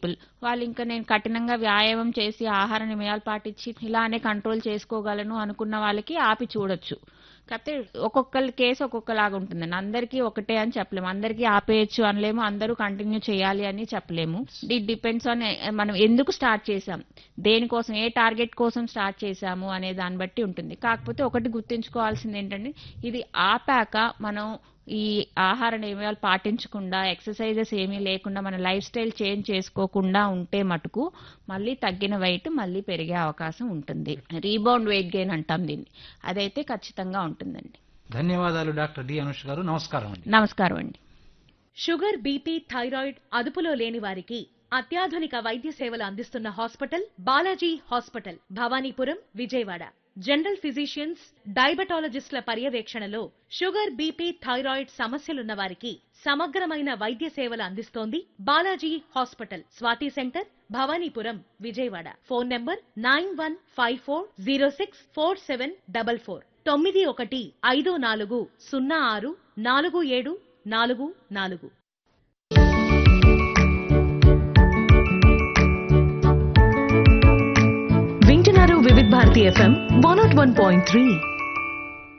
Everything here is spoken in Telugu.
పీపుల్ వాళ్ళు ఇంకా నేను కఠినంగా వ్యాయామం చేసి ఆహార నియమాలు పాటించి ఇలానే కంట్రోల్ చేసుకోగలను అనుకున్న వాళ్ళకి ఆపి చూడొచ్చు కాకపోతే ఒక్కొక్కరి కేసు ఒక్కొక్కలాగా ఉంటుందండి అందరికీ ఒకటే అని చెప్పలేము అందరికీ ఆపేయచ్చు అనలేము అందరూ కంటిన్యూ చేయాలి అని చెప్పలేము ఇట్ డిపెండ్స్ ఆన్ మనం ఎందుకు స్టార్ట్ చేసాం దేనికోసం ఏ టార్గెట్ కోసం స్టార్ట్ చేసాము అనే దాన్ని బట్టి ఉంటుంది కాకపోతే ఒకటి గుర్తుంచుకోవాల్సింది ఏంటంటే ఇది ఆపాక మనం ఈ ఆహార నియమాలు పాటించకుండా ఎక్సర్సైజెస్ ఏమీ లేకుండా మన లైఫ్ స్టైల్ చేంజ్ చేసుకోకుండా ఉంటే మటుకు మళ్ళీ తగ్గిన వెయిట్ మళ్ళీ పెరిగే అవకాశం ఉంటుంది రీబౌండ్ వెయిట్ గెయిన్ అంటాం దీన్ని అదైతే ఖచ్చితంగా ఉంటుందండి ధన్యవాదాలు డాక్టర్ డి అనుష్ గారు నమస్కారం అండి నమస్కారం అండి షుగర్ బీపీ థైరాయిడ్ అదుపులో లేని వారికి అత్యాధునిక వైద్య సేవలు అందిస్తున్న hospital Balaji hospital Bhavanipuram Vijayawada general physicians డయాబెటాలజిస్టుల పర్యవేక్షణలో షుగర్ బీపీ థైరాయిడ్ సమస్యలున్న వారికి సమగ్రమైన వైద్య సేవలు అందిస్తోంది Balaji hospital Swati centre Bhavanipuram Vijayawada phone number nine one five four zero six four seven double four తొమ్మిది ఒకటి ఐదు నాలుగు సున్నా ఆరు నాలుగు ఏడు నాలుగు నాలుగు వింటున్నారు Vividh Bharati FM one nought one point three